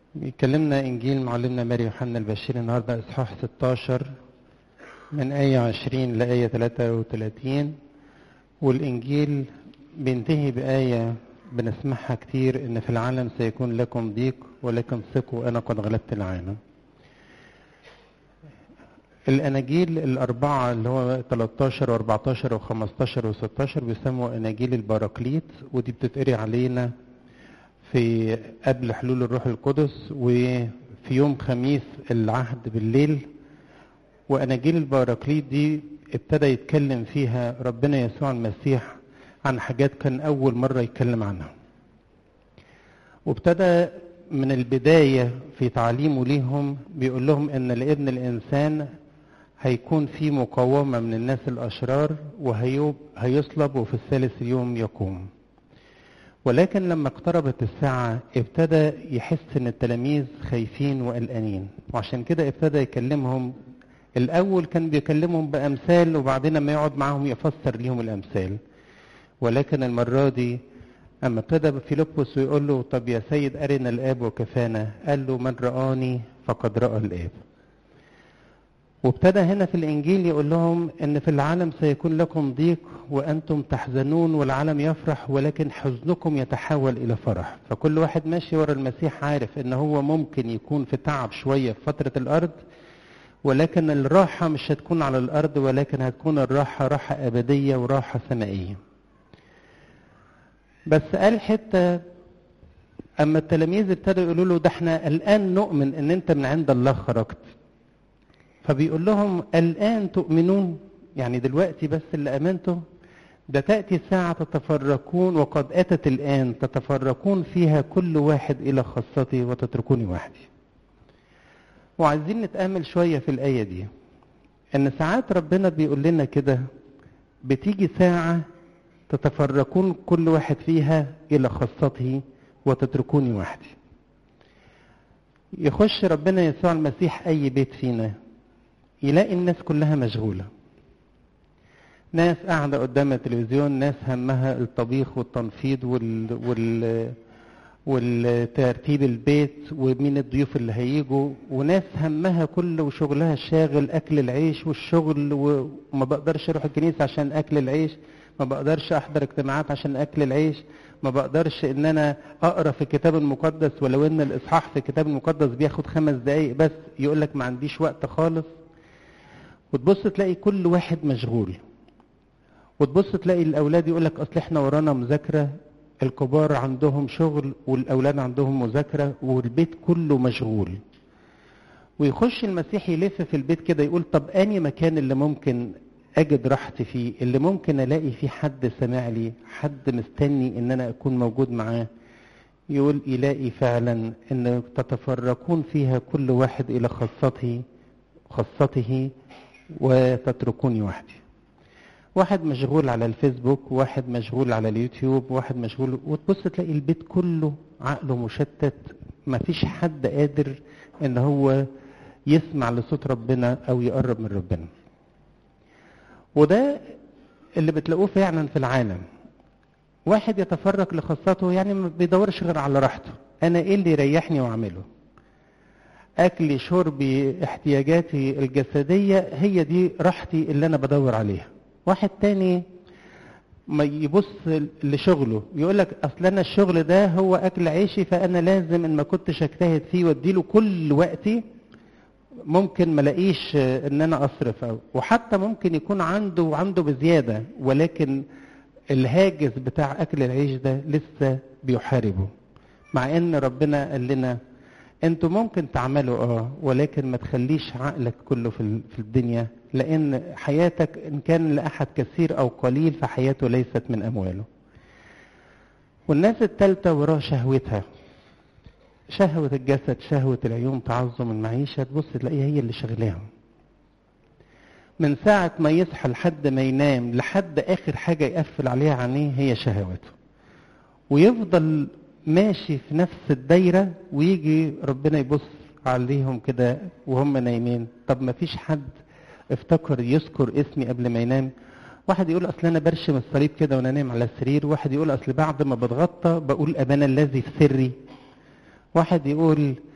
بيكلمنا إنجيل معلمنا ماري يوحنا البشير النهاردة إصحاح 16 من آية 20 لآية 33 والإنجيل بينتهي بآية بنسمعها كتير إن في العالم سيكون لكم ضيق ولكن ثقوا أنا قد غلبت العالم الأناجيل الأربعة اللي هو 13 و14 و15 و16 بيسموا أناجيل البراكليت ودي بتتقري علينا في قبل حلول الروح القدس وفي يوم خميس العهد بالليل وأناجيل البراكليت دي ابتدى يتكلم فيها ربنا يسوع المسيح عن حاجات كان أول مرة يتكلم عنها وابتدى من البداية في تعليمه ليهم بيقول لهم إن لابن الإنسان هيكون في مقاومة من الناس الأشرار وهيصلب وفي الثالث يوم يقوم ولكن لما اقتربت الساعة ابتدى يحس ان التلاميذ خايفين وقلقانين وعشان كده ابتدى يكلمهم الاول كان بيكلمهم بامثال وبعدين لما يقعد معاهم يفسر ليهم الامثال ولكن المرة دي اما ابتدى فيلبس ويقول له طب يا سيد ارنا الاب وكفانا قال له من رآني فقد رأى الاب وابتدى هنا في الانجيل يقول لهم ان في العالم سيكون لكم ضيق وانتم تحزنون والعالم يفرح ولكن حزنكم يتحول الى فرح فكل واحد ماشي ورا المسيح عارف ان هو ممكن يكون في تعب شويه في فتره الارض ولكن الراحه مش هتكون على الارض ولكن هتكون الراحه راحه ابديه وراحه سمائيه بس قال حته اما التلاميذ ابتدوا يقولوا له ده احنا الان نؤمن ان انت من عند الله خرجت فبيقول لهم الآن تؤمنون يعني دلوقتي بس اللي أمنتوا ده تأتي ساعة تتفرقون وقد أتت الآن تتفرقون فيها كل واحد إلى خاصته وتتركوني وحدي وعايزين نتأمل شوية في الآية دي إن ساعات ربنا بيقول لنا كده بتيجي ساعة تتفرقون كل واحد فيها إلى خاصته وتتركوني وحدي يخش ربنا يسوع المسيح أي بيت فينا يلاقي الناس كلها مشغولة ناس قاعدة قدام التلفزيون ناس همها الطبيخ والتنفيض وال... وال... والترتيب البيت ومين الضيوف اللي هيجوا وناس همها كل وشغلها الشاغل اكل العيش والشغل وما بقدرش اروح الكنيسه عشان اكل العيش ما بقدرش احضر اجتماعات عشان اكل العيش ما بقدرش ان انا اقرا في الكتاب المقدس ولو ان الاصحاح في الكتاب المقدس بياخد خمس دقايق بس يقول لك ما عنديش وقت خالص وتبص تلاقي كل واحد مشغول وتبص تلاقي الاولاد يقول لك اصل احنا ورانا مذاكره الكبار عندهم شغل والاولاد عندهم مذاكره والبيت كله مشغول ويخش المسيح يلف في البيت كده يقول طب اني مكان اللي ممكن اجد راحتي فيه اللي ممكن الاقي فيه حد سامع لي حد مستني ان انا اكون موجود معاه يقول يلاقي فعلا ان تتفرقون فيها كل واحد الى خاصته خاصته وتتركوني وحدي واحد مشغول على الفيسبوك واحد مشغول على اليوتيوب واحد مشغول وتبص تلاقي البيت كله عقله مشتت ما فيش حد قادر ان هو يسمع لصوت ربنا او يقرب من ربنا وده اللي بتلاقوه فعلا في العالم واحد يتفرق لخاصته يعني ما بيدورش غير على راحته انا ايه اللي يريحني واعمله اكلي شربي احتياجاتي الجسديه هي دي راحتي اللي انا بدور عليها واحد تاني ما يبص لشغله يقول لك اصل انا الشغل ده هو اكل عيشي فانا لازم ان ما كنتش اجتهد فيه واديله كل وقتي ممكن ما الاقيش ان انا اصرف أو وحتى ممكن يكون عنده وعنده بزياده ولكن الهاجس بتاع اكل العيش ده لسه بيحاربه مع ان ربنا قال لنا انتوا ممكن تعملوا اه ولكن ما تخليش عقلك كله في في الدنيا لان حياتك ان كان لاحد كثير او قليل فحياته ليست من امواله والناس الثالثه وراء شهوتها شهوة الجسد شهوة العيون تعظم المعيشة تبص تلاقيها هي اللي شغلاهم من ساعة ما يصحى لحد ما ينام لحد آخر حاجة يقفل عليها عينيه هي شهواته ويفضل ماشي في نفس الدايرة ويجي ربنا يبص عليهم كده وهم نايمين طب ما فيش حد افتكر يذكر اسمي قبل ما ينام واحد يقول اصل انا برشم الصليب كده وانا نايم على السرير واحد يقول اصل بعد ما بتغطى بقول ابانا الذي في سري واحد يقول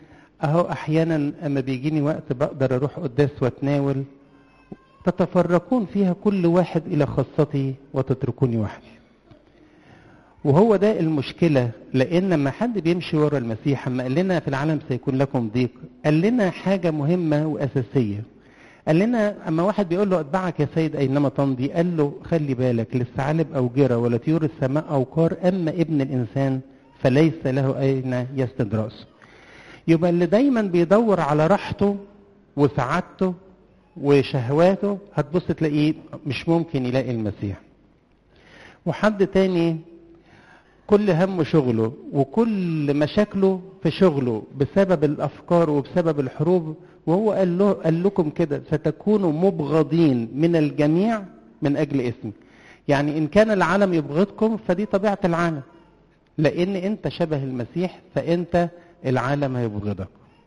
اهو احيانا اما بيجيني وقت بقدر اروح قداس واتناول تتفرقون فيها كل واحد الى خاصته وتتركوني وحدي وهو ده المشكلة لأن لما حد بيمشي ورا المسيح أما قال لنا في العالم سيكون لكم ضيق قال لنا حاجة مهمة وأساسية قال لنا أما واحد بيقول له أتبعك يا سيد أينما تمضي قال له خلي بالك للثعالب أوجرة ولا طيور السماء أوقار أما ابن الإنسان فليس له أين يسند رأسه يبقى اللي دايما بيدور على راحته وسعادته وشهواته هتبص تلاقيه مش ممكن يلاقي المسيح وحد تاني كل هم شغله وكل مشاكله في شغله بسبب الافكار وبسبب الحروب وهو قال له قال لكم كده ستكونوا مبغضين من الجميع من اجل اسمي يعني ان كان العالم يبغضكم فدي طبيعه العالم لان انت شبه المسيح فانت العالم هيبغضك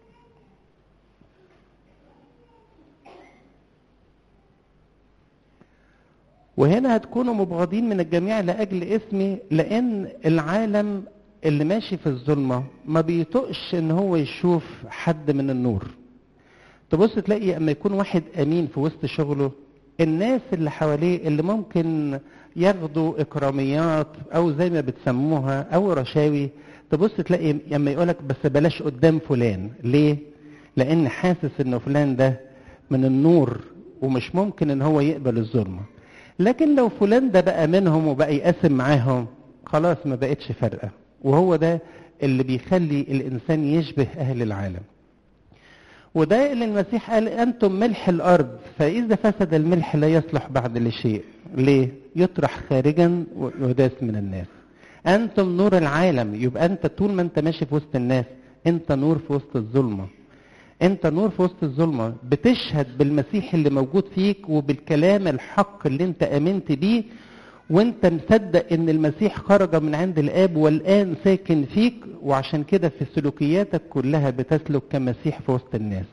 وهنا هتكونوا مبغضين من الجميع لاجل اسمي لان العالم اللي ماشي في الظلمه ما بيطقش ان هو يشوف حد من النور تبص تلاقي اما يكون واحد امين في وسط شغله الناس اللي حواليه اللي ممكن ياخدوا اكراميات او زي ما بتسموها او رشاوي تبص تلاقي لما يقولك بس بلاش قدام فلان ليه لان حاسس انه فلان ده من النور ومش ممكن ان هو يقبل الظلمه لكن لو فلان ده بقى منهم وبقى يقسم معاهم خلاص ما بقتش فارقه وهو ده اللي بيخلي الانسان يشبه اهل العالم وده اللي المسيح قال انتم ملح الارض فاذا فسد الملح لا يصلح بعد لشيء ليه يطرح خارجا ويداس من الناس انتم نور العالم يبقى انت طول ما انت ماشي في وسط الناس انت نور في وسط الظلمه انت نور في وسط الظلمه بتشهد بالمسيح اللي موجود فيك وبالكلام الحق اللي انت امنت بيه وانت مصدق ان المسيح خرج من عند الاب والان ساكن فيك وعشان كده في سلوكياتك كلها بتسلك كمسيح في وسط الناس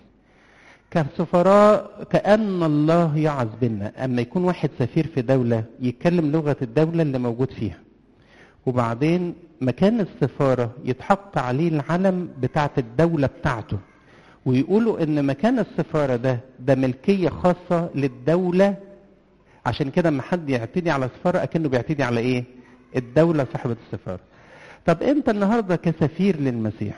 كسفراء كأن الله يعظ بنا أما يكون واحد سفير في دولة يتكلم لغة الدولة اللي موجود فيها وبعدين مكان السفارة يتحط عليه العلم بتاعة الدولة بتاعته ويقولوا ان مكان السفارة ده ده ملكية خاصة للدولة عشان كده اما حد يعتدي على سفارة اكنه بيعتدي على ايه الدولة صاحبة السفارة طب انت النهاردة كسفير للمسيح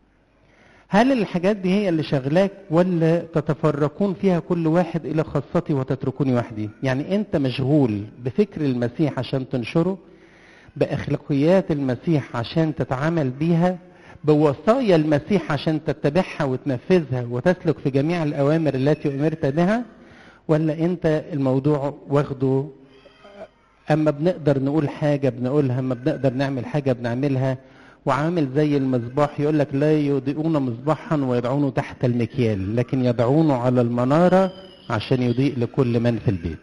هل الحاجات دي هي اللي شغلاك ولا تتفرقون فيها كل واحد الى خاصتي وتتركوني وحدي يعني انت مشغول بفكر المسيح عشان تنشره باخلاقيات المسيح عشان تتعامل بيها بوصايا المسيح عشان تتبعها وتنفذها وتسلك في جميع الأوامر التي أمرت بها ولا أنت الموضوع واخده أما بنقدر نقول حاجة بنقولها أما بنقدر نعمل حاجة بنعملها وعامل زي المصباح يقول لك لا يضيئون مصباحا ويضعونه تحت المكيال لكن يضعونه على المنارة عشان يضيء لكل من في البيت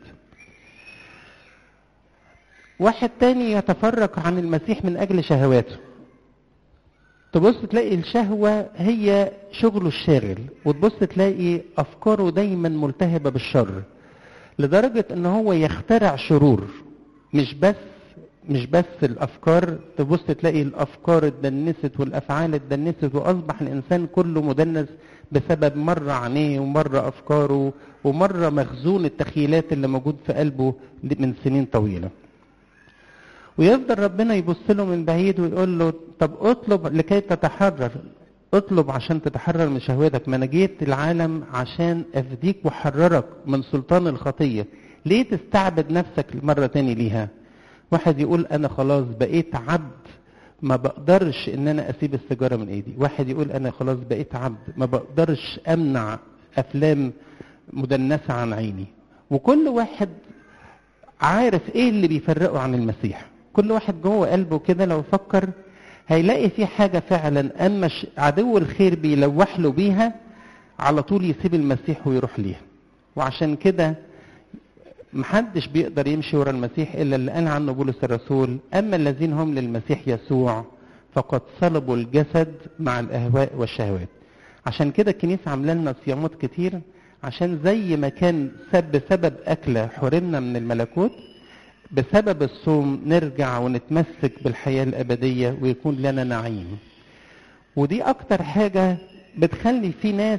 واحد تاني يتفرق عن المسيح من أجل شهواته تبص تلاقي الشهوة هي شغله الشاغل وتبص تلاقي أفكاره دايما ملتهبة بالشر لدرجة ان هو يخترع شرور مش بس مش بس الافكار تبص تلاقي الافكار اتدنست والافعال اتدنست واصبح الانسان كله مدنس بسبب مرة عينيه ومرة افكاره ومرة مخزون التخيلات اللي موجود في قلبه من سنين طويلة ويفضل ربنا يبص له من بعيد ويقول له طب اطلب لكي تتحرر اطلب عشان تتحرر من شهوتك ما انا جيت العالم عشان افديك واحررك من سلطان الخطيه ليه تستعبد نفسك مره تاني ليها واحد يقول انا خلاص بقيت عبد ما بقدرش ان انا اسيب السيجاره من ايدي واحد يقول انا خلاص بقيت عبد ما بقدرش امنع افلام مدنسه عن عيني وكل واحد عارف ايه اللي بيفرقه عن المسيح كل واحد جوه قلبه كده لو فكر هيلاقي في حاجة فعلا أما عدو الخير بيلوح له بيها على طول يسيب المسيح ويروح ليها وعشان كده محدش بيقدر يمشي ورا المسيح إلا اللي قال عنه بولس الرسول أما الذين هم للمسيح يسوع فقد صلبوا الجسد مع الأهواء والشهوات عشان كده الكنيسة عاملة لنا صيامات كتير عشان زي ما كان سب سبب أكلة حرمنا من الملكوت بسبب الصوم نرجع ونتمسك بالحياة الأبدية ويكون لنا نعيم ودي أكتر حاجة بتخلي في ناس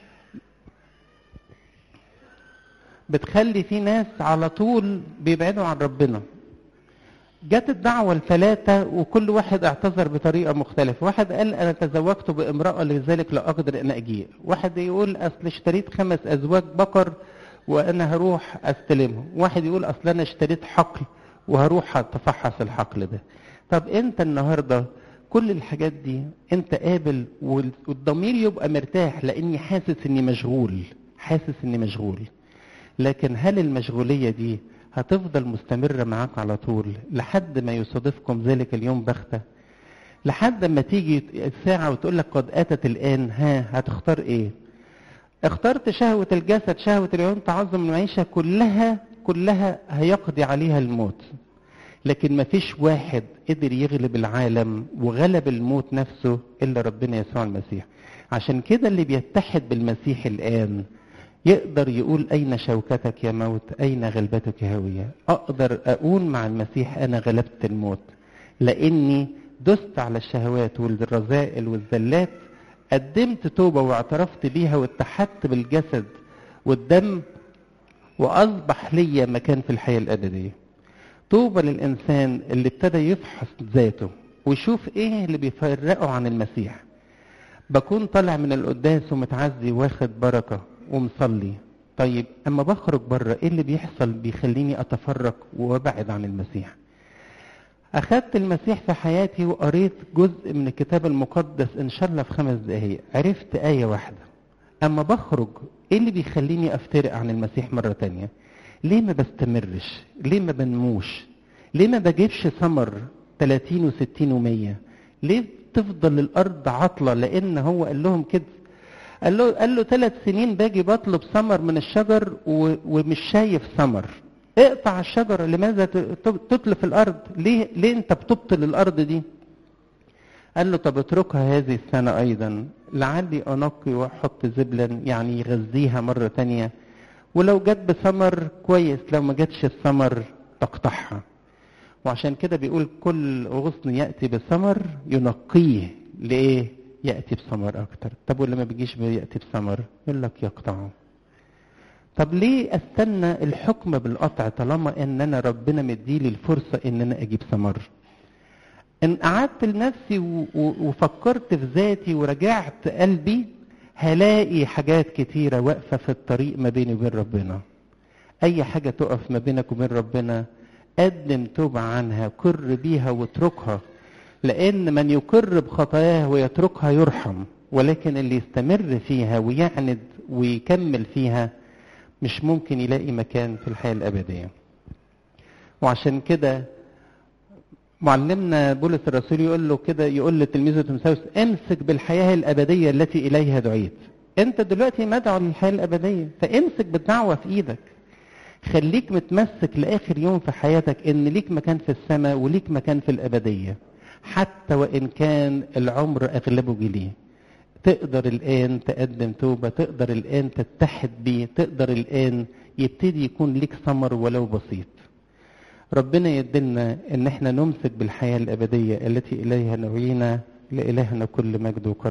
بتخلي في ناس على طول بيبعدوا عن ربنا جت الدعوة الثلاثة وكل واحد اعتذر بطريقة مختلفة واحد قال أنا تزوجت بامرأة لذلك لا أقدر أن أجيء واحد يقول أصل اشتريت خمس أزواج بقر وأنا هروح أستلمهم واحد يقول أصل أنا اشتريت حقل وهروح أتفحص الحقل ده طب أنت النهاردة كل الحاجات دي أنت قابل والضمير يبقى مرتاح لأني حاسس إني مشغول حاسس إني مشغول لكن هل المشغولية دي هتفضل مستمرة معاك على طول لحد ما يصادفكم ذلك اليوم بختة لحد ما تيجي الساعة وتقول لك قد أتت الآن ها هتختار إيه اخترت شهوة الجسد شهوة العيون تعظم المعيشة كلها كلها هيقضي عليها الموت لكن ما فيش واحد قدر يغلب العالم وغلب الموت نفسه إلا ربنا يسوع المسيح عشان كده اللي بيتحد بالمسيح الآن يقدر يقول أين شوكتك يا موت أين غلبتك يا هوية أقدر أقول مع المسيح أنا غلبت الموت لأني دست على الشهوات والرذائل والذلات قدمت توبة واعترفت بيها واتحدت بالجسد والدم وأصبح لي مكان في الحياة الأبدية طوبى للإنسان اللي ابتدى يفحص ذاته ويشوف إيه اللي بيفرقه عن المسيح بكون طالع من القداس ومتعزي واخد بركة ومصلي طيب اما بخرج بره ايه اللي بيحصل بيخليني اتفرق وابعد عن المسيح اخدت المسيح في حياتي وقريت جزء من الكتاب المقدس ان شاء الله في خمس دقايق عرفت آية واحدة اما بخرج ايه اللي بيخليني افترق عن المسيح مرة تانية ليه ما بستمرش ليه ما بنموش ليه ما بجيبش ثمر 30 و60 و100 ليه تفضل الارض عطلة لان هو قال لهم كده قال له قال له ثلاث سنين باجي بطلب ثمر من الشجر ومش شايف ثمر اقطع الشجرة لماذا تتلف الأرض ليه, ليه أنت بتبطل الأرض دي قال له طب اتركها هذه السنة أيضا لعلي أنقي وأحط زبلا يعني يغذيها مرة تانية ولو جت بثمر كويس لو ما جاتش الثمر تقطعها وعشان كده بيقول كل غصن يأتي بثمر ينقيه لإيه يأتي بثمر أكتر طب واللي ما بيجيش بيأتي بثمر يقول لك يقطعه طب ليه استنى الحكم بالقطع طالما ان انا ربنا مديلي الفرصة ان انا اجيب ثمر ان قعدت لنفسي وفكرت في ذاتي ورجعت قلبي هلاقي حاجات كتيرة واقفة في الطريق ما بيني وبين ربنا اي حاجة تقف ما بينك وبين ربنا قدم توبة عنها كر بيها واتركها لأن من يقر بخطاياه ويتركها يرحم ولكن اللي يستمر فيها ويعند ويكمل فيها مش ممكن يلاقي مكان في الحياة الأبدية وعشان كده معلمنا بولس الرسول يقول له كده يقول لتلميذه تيموثاوس امسك بالحياة الأبدية التي إليها دعيت أنت دلوقتي مدعو للحياة الأبدية فامسك بالدعوة في إيدك خليك متمسك لآخر يوم في حياتك إن ليك مكان في السماء وليك مكان في الأبدية حتى وإن كان العمر أغلبه جليه تقدر الآن تقدم توبة تقدر الآن تتحد بيه تقدر الآن يبتدي يكون ليك ثمر ولو بسيط ربنا يدلنا ان احنا نمسك بالحياة الأبدية التي إليها نوينا لإلهنا كل مجد وكرم